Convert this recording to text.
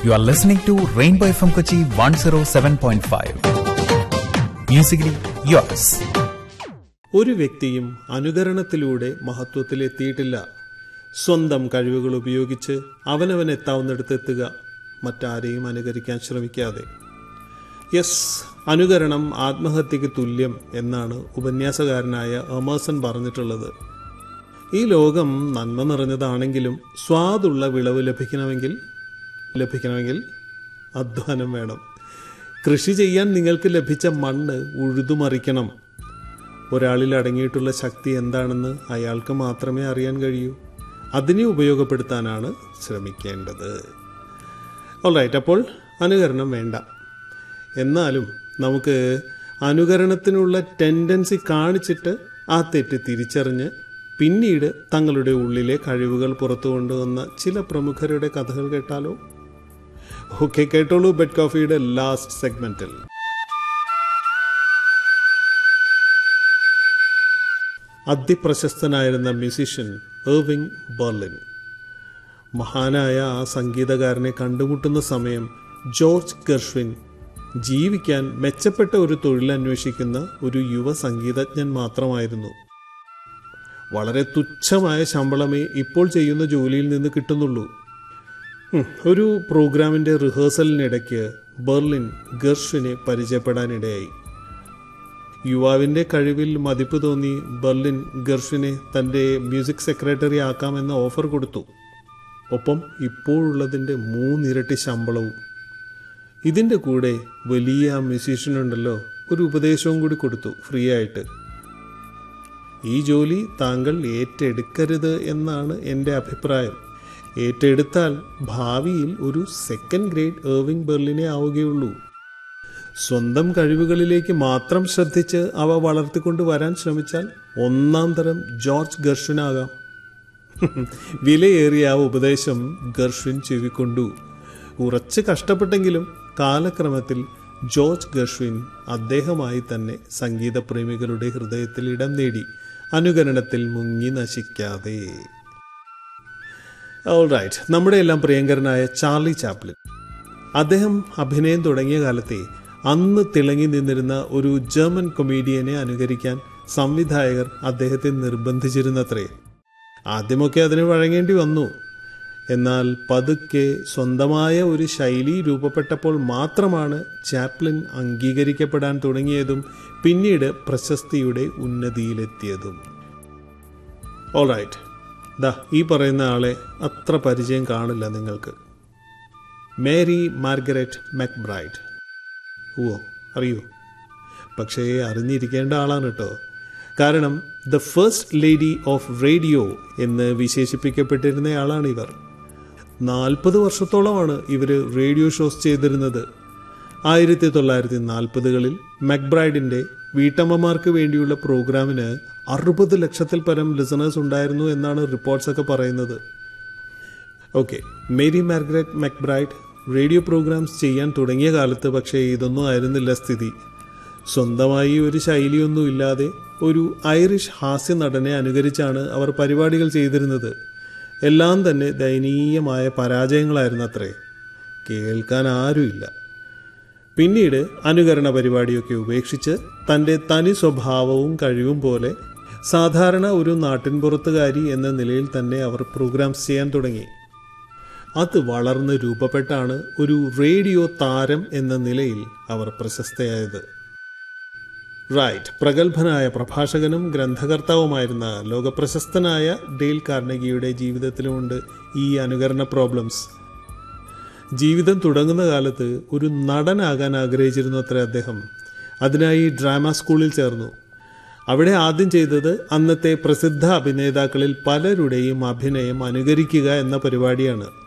You are listening to Rainbow FM Kochi 107.5. Musically yours. ഒരു വ്യക്തിയും അനുകരണത്തിലൂടെ മഹത്വത്തിലെത്തിയിട്ടില്ല സ്വന്തം കഴിവുകൾ ഉപയോഗിച്ച് അവനവനെത്താവുന്നിടത്തെത്തുക മറ്റാരെയും അനുകരിക്കാൻ ശ്രമിക്കാതെ യെസ് അനുകരണം ആത്മഹത്യക്ക് തുല്യം എന്നാണ് ഉപന്യാസകാരനായ എമേഴ്സൺ പറഞ്ഞിട്ടുള്ളത് ഈ ലോകം നന്മ നിറഞ്ഞതാണെങ്കിലും സ്വാദുള്ള വിളവ് ലഭിക്കണമെങ്കിൽ ലഭിക്കണമെങ്കിൽ അധ്വാനം വേണം കൃഷി ചെയ്യാൻ നിങ്ങൾക്ക് ലഭിച്ച മണ്ണ് ഉഴുതുമറിക്കണം ഒരാളിൽ അടങ്ങിയിട്ടുള്ള ശക്തി എന്താണെന്ന് അയാൾക്ക് മാത്രമേ അറിയാൻ കഴിയൂ അതിനെ ഉപയോഗപ്പെടുത്താനാണ് ശ്രമിക്കേണ്ടത് ഓൾറൈറ്റ് അപ്പോൾ അനുകരണം വേണ്ട എന്നാലും നമുക്ക് അനുകരണത്തിനുള്ള ടെൻഡൻസി കാണിച്ചിട്ട് ആ തെറ്റ് തിരിച്ചറിഞ്ഞ് പിന്നീട് തങ്ങളുടെ ഉള്ളിലെ കഴിവുകൾ പുറത്തു കൊണ്ടുവന്ന ചില പ്രമുഖരുടെ കഥകൾ കേട്ടാലോ ഓക്കെ കേട്ടോളൂ ബെഡ് കോഫിയുടെ ലാസ്റ്റ് സെഗ്മെന്റിൽ അതിപ്രശസ്തനായിരുന്ന മ്യൂസിഷ്യൻ ഏർവിങ് ബെർലിൻ മഹാനായ ആ സംഗീതകാരനെ കണ്ടുമുട്ടുന്ന സമയം ജോർജ് ഗർഷ്വിൻ ജീവിക്കാൻ മെച്ചപ്പെട്ട ഒരു തൊഴിൽ അന്വേഷിക്കുന്ന ഒരു യുവ സംഗീതജ്ഞൻ മാത്രമായിരുന്നു വളരെ തുച്ഛമായ ശമ്പളമേ ഇപ്പോൾ ചെയ്യുന്ന ജോലിയിൽ നിന്ന് കിട്ടുന്നുള്ളൂ ഉം, ഒരു പ്രോഗ്രാമിന്റെ റിഹേഴ്സലിനിടയ്ക്ക് ബെർലിൻ ഗർഷ്വിനെ പരിചയപ്പെടാനിടയായി യുവാവിന്റെ കഴിവിൽ മതിപ്പ് തോന്നി ബെർലിൻ ഗർഷിനെ തന്റെ മ്യൂസിക് സെക്രട്ടറി ആക്കാമെന്ന ഓഫർ കൊടുത്തു ഒപ്പം ഇപ്പോഴുള്ളതിന്റെ മൂന്നിരട്ടി ശമ്പളവും ഇതിന്റെ കൂടെ വലിയ മ്യൂസീഷ്യൻ ഉണ്ടല്ലോ ഒരു ഉപദേശവും കൂടി കൊടുത്തു ഫ്രീ ആയിട്ട് ഈ ജോലി താങ്കൾ ഏറ്റെടുക്കരുത് എന്നാണ് എൻ്റെ അഭിപ്രായം ഏറ്റെടുത്താൽ ഭാവിയിൽ ഒരു സെക്കൻഡ് ഗ്രേഡ് ഏർവിംഗ് ബെർലിനെ ആവുകയുള്ളൂ സ്വന്തം കഴിവുകളിലേക്ക് മാത്രം ശ്രദ്ധിച്ച് അവ വളർത്തിക്കൊണ്ട് വരാൻ ശ്രമിച്ചാൽ ഒന്നാം തരം ജോർജ് ഗർഷനാകാം വിലയേറിയ ആ ഉപദേശം ഗർഷിൻ ചെവിക്കൊണ്ടു ഉറച്ച് കഷ്ടപ്പെട്ടെങ്കിലും കാലക്രമത്തിൽ ജോർജ് ഗർഷ്വിൻ അദ്ദേഹമായി തന്നെ സംഗീതപ്രേമികളുടെ ഹൃദയത്തിൽ ഇടം നേടി അനുകരണത്തിൽ മുങ്ങി നശിക്കാതെ ഓൾറൈറ്റ് നമ്മുടെ എല്ലാം പ്രിയങ്കരനായ ചാർലി ചാപ്ലിൻ അദ്ദേഹം അഭിനയം തുടങ്ങിയ കാലത്തെ അന്ന് തിളങ്ങി നിന്നിരുന്ന ഒരു ജർമ്മൻ കൊമീഡിയനെ അനുകരിക്കാൻ സംവിധായകർ അദ്ദേഹത്തെ നിർബന്ധിച്ചിരുന്നത്രേ ആദ്യമൊക്കെ അതിന് വഴങ്ങേണ്ടി വന്നു എന്നാൽ പതുക്കെ സ്വന്തമായ ഒരു ശൈലി രൂപപ്പെട്ടപ്പോൾ മാത്രമാണ് ചാപ്ലിൻ അംഗീകരിക്കപ്പെടാൻ തുടങ്ങിയതും പിന്നീട് പ്രശസ്തിയുടെ ഉന്നതിയിലെത്തിയതും ഓൾറൈറ്റ് ദാ ഈ പറയുന്ന ആളെ അത്ര പരിചയം കാണില്ല നിങ്ങൾക്ക് മേരി മാർഗരറ്റ് മെക്ബ്രൈഡ് ഓ അറിയൂ പക്ഷേ അറിഞ്ഞിരിക്കേണ്ട ആളാണ് കേട്ടോ കാരണം the first lady of radio എന്ന് വിശേഷിപ്പിക്കപ്പെട്ടിരുന്നയാളാണ് ഇവർ നാൽപ്പത് വർഷത്തോളമാണ് ഇവർ റേഡിയോ ഷോസ് ചെയ്തിരുന്നത് ആയിരത്തി തൊള്ളായിരത്തി നാൽപ്പതുകളിൽ മെക്ബ്രൈഡിന്റെ വീട്ടമ്മമാർക്ക് വേണ്ടിയുള്ള പ്രോഗ്രാമിന് അറുപത് ലക്ഷത്തിൽ പരം ലിസണേഴ്സ് ഉണ്ടായിരുന്നു എന്നാണ് റിപ്പോർട്ട്സ് ഒക്കെ പറയുന്നത് okay Mary Margaret McBride radio programs ചെയ്യാൻ തുടങ്ങിയ കാലത്ത് പക്ഷേ ഇതൊന്നും ആയിരുന്നില്ല സ്ഥിതി സ്വന്തമായി ഒരു ശൈലിയൊന്നും ഇല്ലാതെ ഒരു ഐറിഷ് ഹാസ്യ നടനെ അനുകരിച്ചാണ് അവർ പരിപാടികൾ ചെയ്തിരുന്നത് എല്ലാം തന്നെ ദയനീയമായ പരാജയങ്ങളായിരുന്നു അത്രേ കേൾക്കാൻ ആരുമില്ല പിന്നീട് അനുകരണ പരിപാടിയൊക്കെ ഉപേക്ഷിച്ച് തൻ്റെ തനി സ്വഭാവവും കഴിവും പോലെ സാധാരണ ഒരു നാട്ടിൻപുറത്തുകാരി എന്ന നിലയിൽ തന്നെ അവർ പ്രോഗ്രാംസ് ചെയ്യാൻ തുടങ്ങി അത് വളർന്ന് രൂപപ്പെട്ടാണ് ഒരു റേഡിയോ താരം എന്ന നിലയിൽ അവർ പ്രശസ്തയായത് റൈറ്റ് പ്രഗത്ഭനായ പ്രഭാഷകനും ഗ്രന്ഥകർത്താവുമായിരുന്ന ലോകപ്രശസ്തനായ ഡെയിൽ കാർണഗിയുടെ ജീവിതത്തിലുമുണ്ട് ഈ അനുകരണ പ്രോബ്ലംസ് ജീവിതം തുടങ്ങുന്ന കാലത്ത് ഒരു നടനാകാൻ ആഗ്രഹിച്ചിരുന്നു അത്ര അദ്ദേഹം അതിനായി ഡ്രാമ സ്കൂളിൽ ചേർന്നു അവിടെ ആദ്യം ചെയ്തത് അന്നത്തെ പ്രസിദ്ധ അഭിനേതാക്കളിൽ പലരുടെയും അഭിനയം അനുകരിക്കുക എന്ന പരിപാടിയാണ്